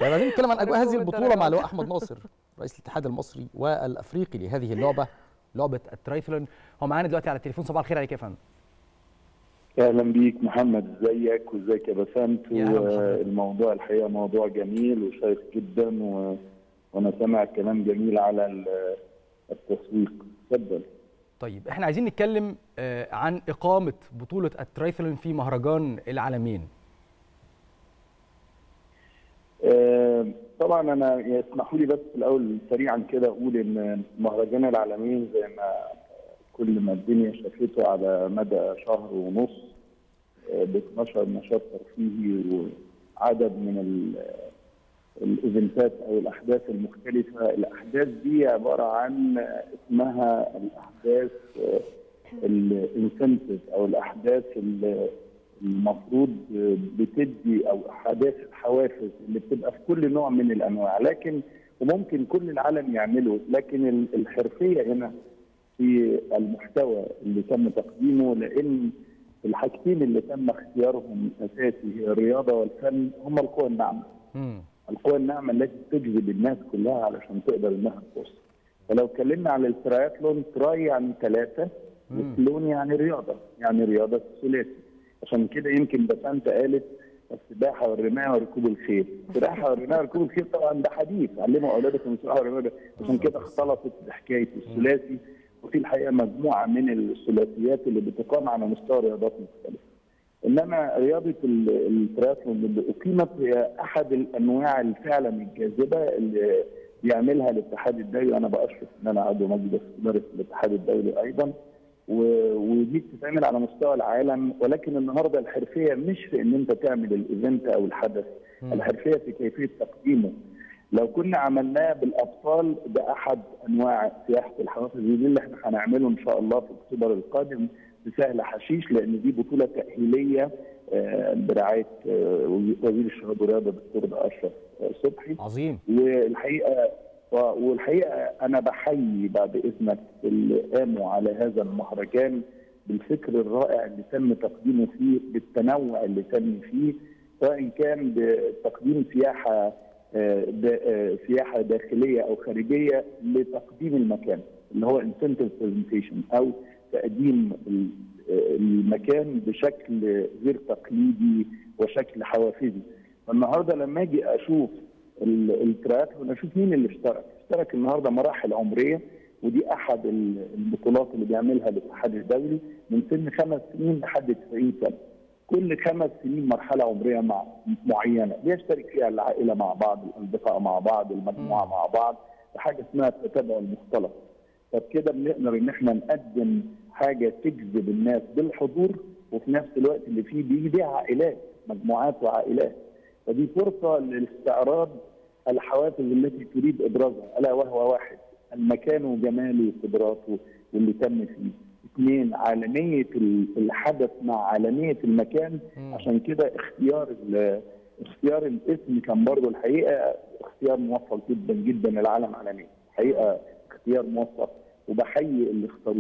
طيب عايزين نتكلم عن اجواء هذه ركوب البطوله مع الدراجات. لواء احمد ناصر رئيس الاتحاد المصري والافريقي لهذه اللعبه لعبه الترايثلون هو معانا دلوقتي على التليفون صباح الخير عليك يا فندم اهلا بيك محمد ازيك وازيك يا بسنت يا أهلا بحضرتك. الموضوع الحقيقه موضوع جميل وشيق جدا و... وانا سامع كلام جميل على ال- التسويق اتفضل طيب احنا عايزين نتكلم آه، عن اقامه بطوله الترايثلون في مهرجان العالمين آه، طبعا انا يسمحوا لي بس في الاول سريعا كده اقول ان مهرجان العالمين زي ما كل ما الدنيا شافته على مدى شهر ونص آه، ب 12 نشاط ترفيهي وعدد من ال- الايفنتات او الاحداث المختلفه، الاحداث دي عباره عن اسمها الاحداث الانسنتيف او الاحداث ال- المفروض بتدي او احداث الحوافز اللي بتبقى في كل نوع من الانواع لكن وممكن كل العالم يعمله لكن ال- الحرفيه هنا في المحتوى اللي تم تقديمه لان الحاجتين اللي تم اختيارهم اساسي هي الرياضه والفن هم القوى الناعمه. مم. القوى الناعمه التي تجذب الناس كلها علشان تقدر انها تبص. فلو اتكلمنا على التراياتلون تراي يعني ثلاثه وسلون يعني رياضه يعني رياضه ثلاثي عشان كده يمكن بسنت قالت السباحه والرمايه وركوب الخيل، السباحه والرمايه وركوب الخيل طبعا ده حديث علموا اولادكم السباحه والرمايه عشان كده اختلطت بحكايه الثلاثي وفي الحقيقه مجموعه من الثلاثيات اللي بتقام على مستوى رياضات مختلفه. انما رياضه ال- التراثلون اللي اقيمت هي احد الانواع فعلا الجاذبه اللي بيعملها الاتحاد الدولي وانا باشرف ان انا عضو مجلس اداره الاتحاد الدولي ايضا و- ودي بتتعمل على مستوى العالم ولكن النهارده الحرفيه مش في ان انت تعمل الايفنت او الحدث الحرفيه في كيفيه تقديمه لو كنا عملناه بالابطال ده احد انواع سياحه الحوافز دي اللي احنا هنعمله ان شاء الله في اكتوبر القادم في سهل حشيش لان دي بطوله تاهيليه آه، برعايه آه، وزير الشباب والرياضه الدكتور اشرف آه، صبحي عظيم والحقيقه والحقيقه انا بحيي بعد اذنك اللي قاموا على هذا المهرجان بالفكر الرائع اللي تم تقديمه فيه بالتنوع اللي تم فيه سواء كان بتقديم سياحه آه، دا- آه، سياحه داخليه او خارجيه لتقديم المكان اللي هو انسنتيف برزنتيشن او تقديم ال- آه، المكان بشكل غير تقليدي وشكل حوافزي فالنهارده لما اجي اشوف ال- التراياتلون اشوف مين اللي اشترك اشترك النهارده مراحل عمريه ودي احد ال- البطولات اللي بيعملها الاتحاد الدولي من سن خمس سنين لحد 90 سنه كل خمس سنين مرحله عمريه مع معينه بيشترك فيها العائله مع بعض الاصدقاء مع بعض المجموعه مع بعض بحاجه اسمها التتابع المختلط فبكده بنقدر ان احنا نقدم حاجه تجذب الناس بالحضور وفي نفس الوقت اللي فيه بيجي عائلات مجموعات وعائلات فدي فرصه لاستعراض الحوافز التي تريد ابرازها الا وهو واحد المكان وجماله وقدراته واللي تم فيه اثنين عالميه ال- الحدث مع عالميه المكان عشان كده اختيار ال- اختيار الاسم كان برضه الحقيقه اختيار موفق جدا جدا للعالم عالميا الحقيقه اختيار موفق وبحيي اللي اختاروه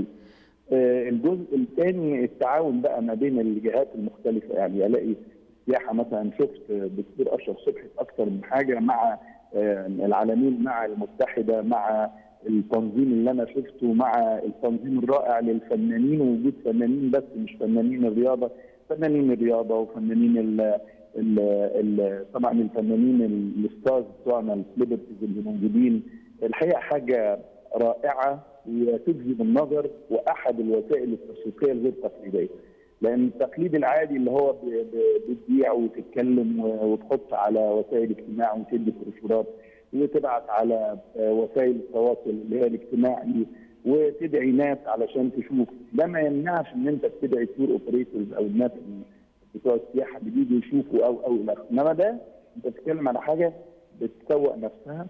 آه، الجزء الثاني التعاون بقى ما بين الجهات المختلفه يعني الاقي سياحه مثلا شفت دكتور اشرف صبحي في اكثر من حاجه مع آه، العالمين مع المتحده مع التنظيم اللي انا شفته مع التنظيم الرائع للفنانين ووجود فنانين بس مش فنانين الرياضه فنانين الرياضه وفنانين ال ال ال طبعا الفنانين ال- الستارز بتوعنا السليبرتيز اللي موجودين الحقيقه حاجه رائعه وتجذب النظر واحد الوسائل التسويقيه الغير تقليديه لان التقليد العادي اللي هو ب- ب- بتبيع وتتكلم و- وتحط على وسائل اجتماع وتدي بروشورات وتبعت على آه، وسائل التواصل اللي هي الاجتماعي وتدعي ناس علشان تشوف ده ما يمنعش ان انت تدعي تور اوبريتورز او الناس اللي بتوع السياحه اللي بيجوا يشوفوا او او الى اخره انما ده انت بتتكلم على حاجه بتسوق نفسها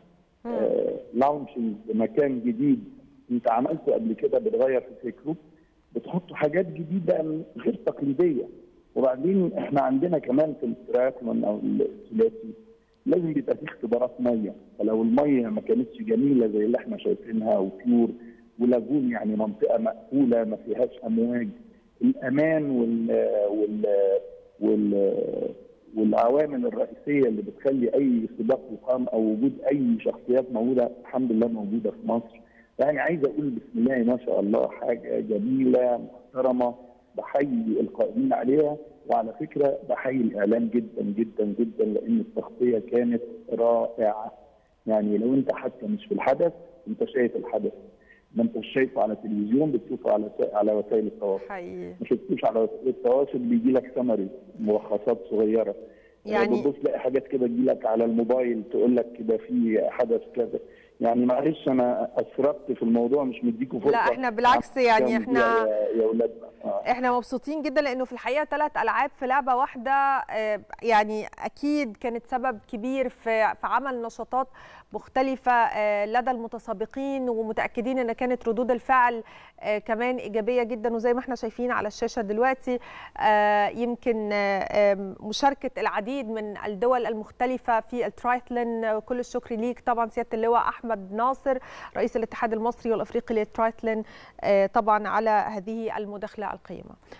لانشنج مكان جديد انت عملته قبل كده بتغير في فكره بتحط حاجات جديده غير تقليديه وبعدين احنا عندنا كمان في التراكلون او الثلاثي لازم يبقى في اختبارات ميه فلو الميه ما كانتش جميله زي اللي احنا شايفينها وبيور ولاجون يعني منطقه مقفوله ما فيهاش امواج الامان وال وال وال والعوامل الرئيسيه اللي بتخلي اي سباق يقام او وجود اي شخصيات موجوده الحمد لله موجوده في مصر يعني عايز اقول بسم الله ما شاء الله حاجه جميله محترمه بحيي القائمين عليها وعلى فكره بحيي الاعلام جدا جدا جدا لان التغطيه كانت رائعه يعني لو انت حتى مش في الحدث انت شايف الحدث ما انت مش شايفه على التلفزيون بتشوفه على على وسائل التواصل حقيقي ما شفتوش على وسائل التواصل بيجي لك سمري ملخصات صغيره يعني- بتبص تلاقي حاجات كده تجي لك على الموبايل تقول لك كده في حدث كذا يعني معلش انا اسرفت في الموضوع مش مديكوا فرصه لا احنا بالعكس يعني كام احنا دقيقة يا يا اولادنا آه. احنا مبسوطين جدا لانه في الحقيقه ثلاث العاب في لعبه واحده آه، يعني اكيد كانت سبب كبير في في عمل نشاطات مختلفه آه، لدى المتسابقين ومتاكدين ان كانت ردود الفعل آه، كمان ايجابيه جدا وزي ما احنا شايفين على الشاشه دلوقتي آه، يمكن آه، آم، مشاركه العديد من الدول المختلفه في الترايثلون آه، كل الشكر ليك طبعا سياده اللواء احمد ناصر رئيس الاتحاد المصري والافريقي للترايثلون آه، طبعا على هذه المداخله القيمه